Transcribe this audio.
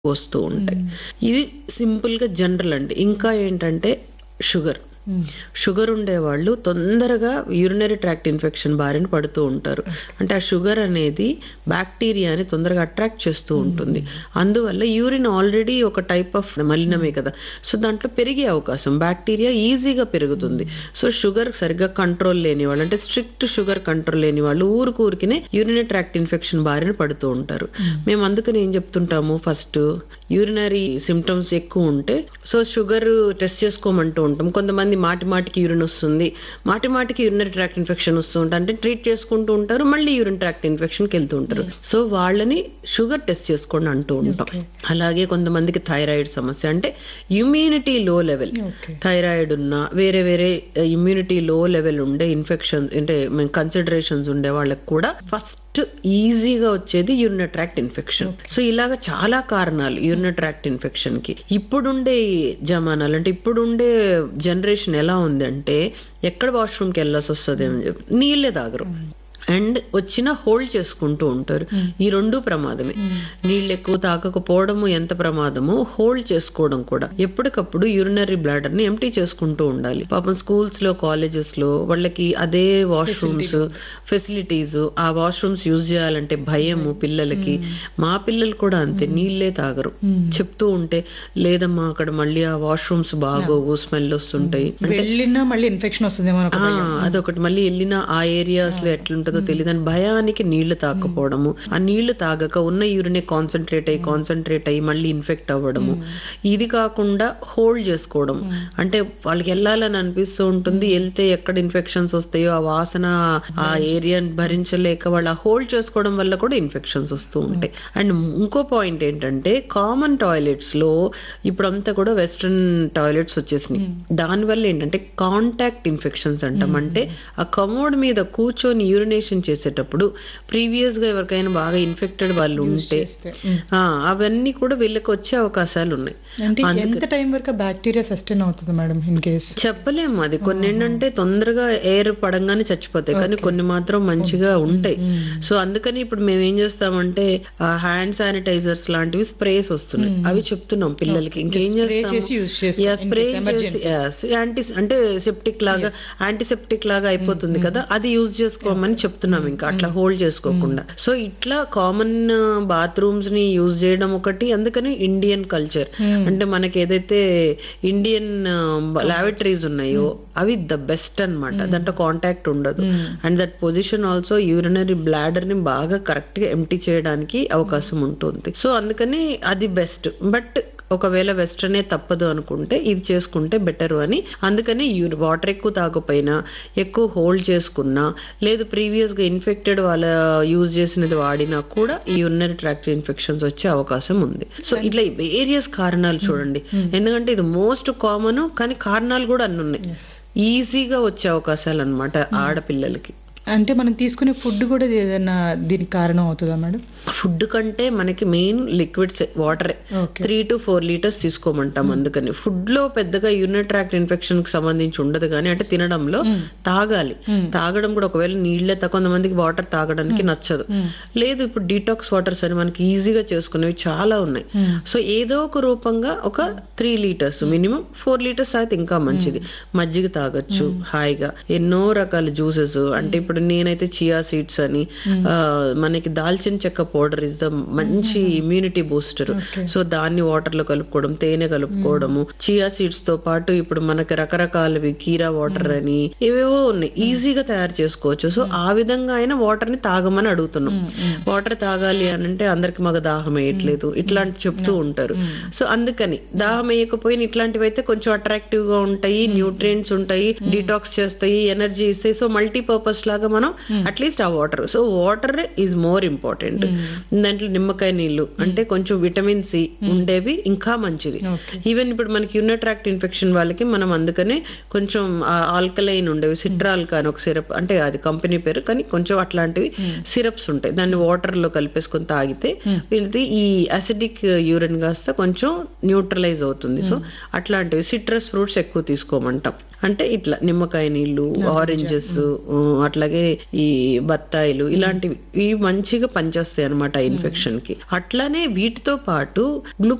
వస్తూ ఉంటాయి ఇది సింపుల్ గా జనరల్ అండి ఇంకా ఏంటంటే షుగర్ షుగర్ ఉండేవాళ్ళు తొందరగా యూరినరీ ట్రాక్ట్ ఇన్ఫెక్షన్ బారిన పడుతూ ఉంటారు అంటే ఆ షుగర్ అనేది బ్యాక్టీరియాని తొందరగా అట్రాక్ట్ చేస్తూ ఉంటుంది అందువల్ల యూరిన్ ఆల్రెడీ ఒక టైప్ ఆఫ్ మలినమే కదా సో దాంట్లో పెరిగే అవకాశం బ్యాక్టీరియా ఈజీగా పెరుగుతుంది సో షుగర్ సరిగ్గా కంట్రోల్ లేని వాళ్ళు అంటే స్ట్రిక్ట్ షుగర్ కంట్రోల్ లేని వాళ్ళు ఊరికి ఊరికినే యూరినరీ ట్రాక్ట్ ఇన్ఫెక్షన్ బారిన పడుతూ ఉంటారు మేము అందుకని ఏం చెప్తుంటాము ఫస్ట్ యూరినరీ సిమ్టమ్స్ ఎక్కువ ఉంటే సో షుగర్ టెస్ట్ చేసుకోమంటూ ఉంటాం కొంతమంది మాటి మాటికి యూరిన్ వస్తుంది మాటి మాటికి యూరినరీ ట్రాక్ట్ ఇన్ఫెక్షన్ వస్తూ ఉంటుంది అంటే ట్రీట్ చేసుకుంటూ ఉంటారు మళ్ళీ యూరిన్ ట్రాక్ట్ ఇన్ఫెక్షన్ కి వెళ్తూ ఉంటారు సో వాళ్ళని షుగర్ టెస్ట్ చేసుకోండి అంటూ ఉంటాం అలాగే కొంతమందికి థైరాయిడ్ సమస్య అంటే ఇమ్యూనిటీ లో లెవెల్ ఓకే థైరాయిడ్ ఉన్న వేరే వేరే ఇమ్యూనిటీ లో లెవెల్ ఉండే ఇన్ఫెక్షన్స్ అంటే కన్సిడరేషన్స్ ఉండే వాళ్ళకి కూడా ఫస్ట్ ఈజీగా వచ్చేది యూరినరీ ట్రాక్ట్ ఇన్ఫెక్షన్ సో ఇలాగ చాలా కారణాలు యూరినరీ ట్రాక్ట్ ఇన్ఫెక్షన్ కి ఇప్పుడుండే జమానాలు అంటే ఇప్పుడుండే జనరేషన్ ఎలా ఉంది అంటే ఎక్కడ వాష్రూమ్కి వెళ్ళాల్సి వస్తుంది అని చెప్పి నీళ్ళే తాగరు అండ్ వచ్చిన హోల్డ్ చేసుకుంటూ ఉంటారు ఈ రెండు ప్రమాదమే నీళ్ళు ఎక్కువ తాగకపోవడము ఎంత ప్రమాదమో హోల్డ్ చేసుకోవడం కూడా ఎప్పటికప్పుడు యూరినరీ బ్లాడర్ ని ఎంటీ చేసుకుంటూ ఉండాలి పాపం స్కూల్స్ లో కాలేజెస్ లో వాళ్ళకి అదే వాష్రూమ్స్ ఫెసిలిటీస్ ఆ వాష్రూమ్స్ యూజ్ చేయాలంటే భయము పిల్లలకి మా పిల్లలు కూడా అంతే నీళ్ళే తాగరు చెప్తూ ఉంటే లేదమ్మా అక్కడ మళ్ళీ ఆ వాష్రూమ్స్ బాగోవు స్మెల్ వస్తుంటాయి వెళ్ళినా మళ్ళీ ఇన్ఫెక్షన్ వస్తుందేమో అని ఒక ఆ, భయం. అదొకటి మళ్ళీ వెళ్ళిన ఆ ఏరియాస్ లో ఎట్లుంటుందో తెలియదు అని భయానికి నీళ్లు తాకపోవడము ఆ నీళ్లు తాగక ఉన్న యూరినే కాన్సన్ట్రేట్ అయ్యి కాన్సన్ట్రేట్ అయ్యి మళ్ళీ ఇన్ఫెక్ట్ అవ్వడము ఇది కాకుండా హోల్డ్ చేసుకోవడం అంటే వాళ్ళకి వెళ్ళాలని అనిపిస్తూ ఉంటుంది వెళ్తే ఎక్కడ ఇన్ఫెక్షన్స్ వస్తాయో ఆ వాసన ఆ ఏరియాని భరించలేక వాళ్ళు హోల్డ్ చేసుకోవడం వల్ల కూడా ఇన్ఫెక్షన్స్ వస్తూ ఉంటాయి అండ్ ఇంకో పాయింట్ ఏంటంటే కామన్ టాయిలెట్స్ లో ఇప్పుడంతా కూడా వెస్ట్రన్ టాయిలెట్స్ వచ్చేసినాయి దానివల్ల ఏంటంటే కాంటాక్ట్ ఇన్ఫెక్షన్స్ అంటాం అంటే ఆ కమోడ్ మీద కూర్చొని యూరినేషన్ చేసేటప్పుడు ప్రీవియస్ గా ఎవరికైనా బాగా ఇన్ఫెక్టెడ్ వాళ్ళు ఉంటే చేస్తే. ఉమ్. ఆ, అవన్నీ కూడా వీళ్ళకి వచ్చే అవకాశాలు ఉన్నాయి అంటే ఎంత టైం వరకు బ్యాక్టీరియా సస్టైన్ అవుతుంది మేడం ఇన్ కేస్ చెప్పలేము అది కొన్ని ఏంటంటే తొందరగా ఎయిర్ పడంగానే చచ్చిపోతాయి కానీ కొన్ని మాత్రం మంచిగా ఉంటాయి సో అందుకని ఇప్పుడు మేము ఏం చేస్తామంటే హ్యాండ్ శానిటైజర్స్ లాంటివి స్ప్రేస్ వస్తున్నాయి అవి చెప్తున్నాం పిల్లలకి ఇంకేం స్ప్రే చేసి యూజ్ చేసుకో స్ప్రే చేసి యాంటీ అంటే సెప్టిక్ లాగా యాంటీసెప్టిక్ లాగా అయిపోతుంది కదా అది యూజ్ చేసుకోమని చెప్తున్నాం ఇంకా అట్లా హోల్డ్ చేసుకోకుండా సో ఇట్లా కామన్ బాత్రూమ్స్ ని యూజ్ చేయడం ఒకటి అందుకని ఇండియన్ కల్చర్ అంటే మనకి ఏదైతే ఇండియన్ లాబరేటరీస్ ఉన్నాయో అవి ద బెస్ట్ అన్నమాట దాంట్లో కాంటాక్ట్ ఉండదు and that position also urinary bladder ని బాగా కరెక్ట్ గా ఎంటీ చేయడానికి అవకాశం ఉంటుంది సో అందుకని అది బెస్ట్ బట్ ఒకవేళ వెస్టర్నే తప్పదు అనుకుంటే ఇది చేసుకుంటే బెటర్ అని అందుకని వాటర్ ఎక్కువ తాగపోయినా ఎక్కువ హోల్డ్ చేసుకున్నా లేదు ప్రీవియస్ గా ఇన్ఫెక్టెడ్ వాళ్ళ యూజ్ చేసినది వాడినా కూడా ఈ యూరినరీ ట్రాక్ట్ ఇన్ఫెక్షన్స్ వచ్చే అవకాశం ఉంది సో ఇట్లా వేరియస్ కారణాలు చూడండి ఎందుకంటే ఇది మోస్ట్ కామన్ కానీ కారణాలు కూడా అన్ని ఉన్నాయి ఈజీగా వచ్చే అవకాశాలు అన్నమాట ఆడపిల్లలకి అంటే మనం తీసుకునే ఫుడ్ కూడా ఏదైనా దీనికి కారణం అవుతుందా మేడం ఫుడ్ కంటే మనకి మెయిన్ లిక్విడ్స్ వాటరే okay three to four litres తీసుకోమంటాం అందుకని ఫుడ్ లో పెద్దగా యూరినరీ ట్రాక్ట్ ఇన్ఫెక్షన్ కి సంబంధించి ఉండదు కానీ అంటే తినడంలో తాగాలి తాగడం కూడా ఒకవేళ నీళ్ళే తా- కొంతమందికి వాటర్ తాగడానికి నచ్చదు లేదు ఇప్పుడు డీటాక్స్ వాటర్స్ అని మనకి ఈజీగా చేసుకునేవి చాలా ఉన్నాయి సో ఏదో ఒక రూపంగా ఒక three litres minimum four litres అయితే ఇంకా మంచిది మజ్జిగ తాగొచ్చు హాయిగా ఎన్నో రకాల జ్యూసెస్ అంటే ఇప్పుడు నేనైతే చియా సీడ్స్ అని ఆ, మనకి దాల్చిన చెక్క పౌడర్ ఇస్ ద మంచి ఇమ్యూనిటీ బూస్టర్ సో దాన్ని వాటర్ లో కలుపుకోవడం తేనె కలుపుకోవడము చియా సీడ్స్ తో పాటు ఇప్పుడు మనకి రకరకాలవి కీరా వాటర్ అని ఏవేవో ఉన్నాయి ఈజీగా తయారు చేసుకోవచ్చు సో ఆ విధంగా అయినా వాటర్ ని తాగమని అడుగుతున్నాం వాటర్ తాగాలి అని అంటే అందరికి మాకు దాహం వేయట్లేదు ఇట్లాంటి చెప్తూ ఉంటారు సో అందుకని దాహం వేయకపోయినా ఇట్లాంటివి అయితే కొంచెం అట్రాక్టివ్ గా ఉంటాయి న్యూట్రియంట్స్ ఉంటాయి డిటాక్స్ చేస్తాయి ఎనర్జీ ఇస్తాయి సో మల్టీపర్పస్ లాగా మనం అట్లీస్ట్ ఆ water so water is more important దాంట్లో నిమ్మకాయ నీళ్లు అంటే కొంచెం విటమిన్ సి ఉండేవి ఇంకా మంచిది ఓకే ఈవెన్ ఇప్పుడు మనకి యూనిట్రాక్ట్ ఇన్ఫెక్షన్ వాళ్ళకి మనం అందుకనే కొంచెం ఆల్కలైన్ ఉండేవి సిట్రాల్ కానీ ఒక సిరప్ అంటే అది కంపెనీ పేరు కానీ కొంచెం అట్లాంటివి సిరప్స్ ఉంటాయి దాన్ని వాటర్ లో కలిపేసుకొని తాగితే వీళ్ళది ఈ అసిడిక్ యూరిన్ కాస్త కొంచెం న్యూట్రలైజ్ అవుతుంది సో అట్లాంటివి సిట్రస్ ఫ్రూట్స్ ఎక్కువ తీసుకోమంటాం అంటే ఇట్లా నిమ్మకాయ నీళ్లు ఆరెంజెస్ అట్లాగే ఈ బత్తాయిలు ఇలాంటివి ఇవి మంచిగా పనిచేస్తాయి అనమాట ఇన్ఫెక్షన్ కి అట్లానే వీటితో పాటు గ్లూ